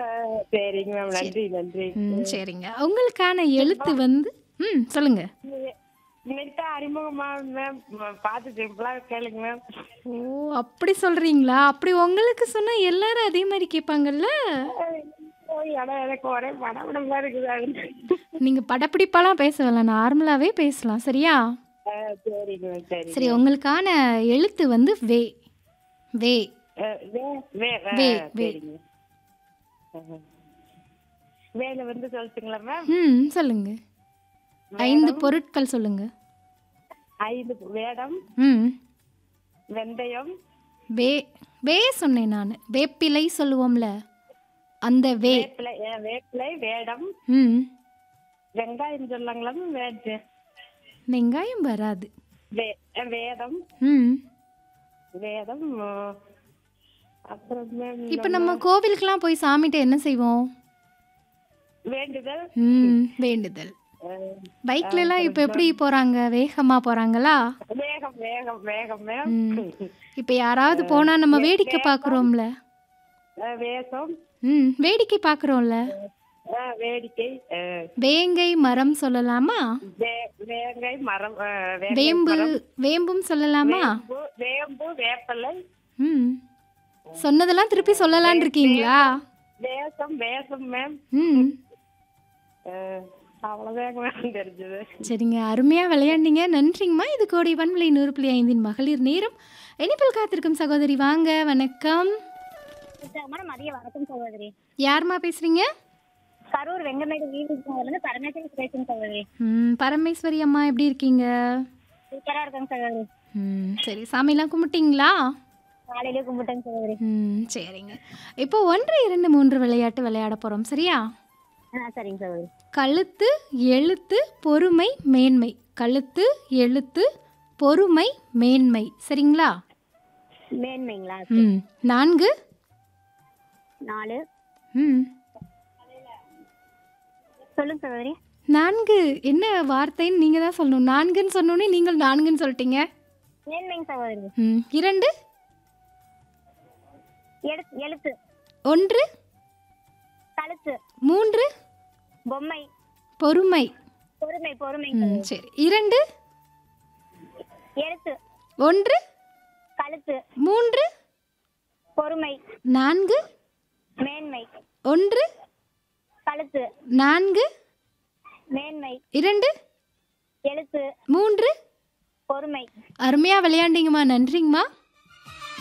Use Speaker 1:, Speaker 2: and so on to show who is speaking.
Speaker 1: சரிங்க மேம் நன்றி நன்றி
Speaker 2: ம் சரிங்க உங்களுக்கான எழுத்து வந்து ம் சொல்லுங்க
Speaker 1: இன்னைக்கு தான் அறிமுகமா மேம் பார்த்து சிம்பிளா கேளுங்க மேம்
Speaker 2: ஓ அப்படி சொல்றீங்களா அப்படி உங்களுக்கு சொன்னா எல்லாரும் அதே மாதிரி கேட்பாங்கல்ல
Speaker 1: இடம் எனக்கு ஒரே படபடமா இருக்குது
Speaker 2: நீங்க படப்பிடிப்பாலாம் பேச வேணாம் நார்மலாவே பேசலாம் சரியா
Speaker 1: ஆ, சரிங்க மேம் சரி
Speaker 2: சரி உங்களுக்கான எழுத்து வந்து வே வே
Speaker 1: அஹ், வே வே ஆ,
Speaker 2: வே, வே.
Speaker 1: சரிங்க ஆஹா. வேலை வந்து சொல்லட்டுங்களா மேம்
Speaker 2: ம் சொல்லுங்க ஐந்து பொருட்கள் சொல்லுங்க
Speaker 1: ஐந்து வேடம்
Speaker 2: ம்
Speaker 1: வெந்தயம்
Speaker 2: வே வே சொன்னேன் நான் வேப்பிலை சொல்லுவோம்ல அந்த வே
Speaker 1: வேப்பிலை அஹ், வேப்பிலை வேடம்
Speaker 2: ம்
Speaker 1: வெங்காயம் சொல்லாங்களா மேம்? வே
Speaker 2: வெங்காயம் வராது
Speaker 1: வே- அஹ், வேதம்
Speaker 2: ம்
Speaker 1: வேதம் அஹ், அப்புறம் மேம்
Speaker 2: இப்போ நம்ம கோவிலுக்கெல்லாம் போய் சாமிகிட்ட என்ன செய்வோம்
Speaker 1: வேண்டுதல்
Speaker 2: ம் வேண்டுதல்
Speaker 1: அஹ்,
Speaker 2: பைக்ல எல்லாம் இப்போ எப்படி போறாங்க வேகமா போறாங்களா
Speaker 1: வேகம் வேகம் வேகம் மேம்
Speaker 2: இப்போ யாராவது போனா நம்ம வேடிக்கை பார்க்குறோம்ல
Speaker 1: அஹ், வேஷம்
Speaker 2: ம் வேடிக்கை பார்க்குறோம்ல
Speaker 1: அஹ், வேடிக்கை அஹ்,
Speaker 2: வேங்கை மரம் சொல்லலாமா
Speaker 1: வே- வேங்கை மரம் அஹ், வேங்கை
Speaker 2: வேம்பு
Speaker 1: மரம்,
Speaker 2: வேம்பும் சொல்லலாமா
Speaker 1: வேம்பு வேம்பு வேப்பலை
Speaker 2: ம் சொன்னதெல்லாம் திருப்பி சொல்லலான் இருக்கீங்களா
Speaker 1: வேஷம் வேஷம் மேம்
Speaker 2: ம்
Speaker 1: அஹ், அவ்வளவுதாங்க மேம் தெரிஞ்சது
Speaker 2: சரிங்க அருமையாக விளையாண்டீங்க நன்றிங்கம்மா இது கோடி வன்மலை நூறு புள்ளி ஐந்தின் மகளிர் நேரம் இனிப்பில் காத்திருக்கும் சகோதரி வாங்க வணக்கம்
Speaker 3: மேடம் மதிய வணக்கம் சகோதரி
Speaker 2: யாரும்மா பேசுறீங்க
Speaker 3: கரூர் வெங்கமேடு வீடு வந்து பரமேஸ்வரி பேசுங்க சகோதரி
Speaker 2: ம் பரமேஸ்வரி அம்மா எப்படி இருக்கீங்க
Speaker 3: சூப்பரா இருக்காங்க சகோதரி
Speaker 2: ம் சரி சாமிலாம் கும்பிட்டீங்களா
Speaker 3: காலையிலே கும்பிட்டேங்க சகோதரி
Speaker 2: ம் சரிங்க இப்போ ஒன்று இரண்டு மூன்று விளையாட்டு விளையாட போகிறோம் சரியா
Speaker 3: ஆ சரிங்க சகோதரி
Speaker 2: கழுத்து எழுத்து பொறுமை மேன்மை கழுத்து எழுத்து பொறுமை மேன்மை சரிங்களா
Speaker 3: மேன்மைங்களா
Speaker 2: ம் நான்கு
Speaker 3: நாலு
Speaker 2: ம்
Speaker 3: சொல்லுங்க சகோதரி
Speaker 2: நான்கு என்ன வார்த்தைன்னு நீங்கள் தான் சொல்லணும் நான்குன்னு சொன்னோன்னே நீங்கள் நான்குன்னு சொல்லிட்டீங்க
Speaker 3: மேன்மைங்க சகோதரி
Speaker 2: ம் இரண்டு
Speaker 3: எழுத்து எழுத்து
Speaker 2: ஒன்று
Speaker 3: கழுத்து
Speaker 2: மூன்று
Speaker 3: பொம்மை
Speaker 2: பொறுமை
Speaker 3: பொறுமை பொறுமை
Speaker 2: ம் சரி இரண்டு
Speaker 3: எழுத்து
Speaker 2: ஒன்று
Speaker 3: கழுத்து
Speaker 2: மூன்று
Speaker 3: பொறுமை
Speaker 2: நான்கு
Speaker 3: மேன்மை
Speaker 2: ஒன்று
Speaker 3: கழுத்து
Speaker 2: நான்கு
Speaker 3: மேன்மை
Speaker 2: இரண்டு
Speaker 3: எழுத்து
Speaker 2: மூன்று
Speaker 3: பொறுமை
Speaker 2: அருமையாக விளையாண்டீங்கம்மா நன்றிங்கம்மா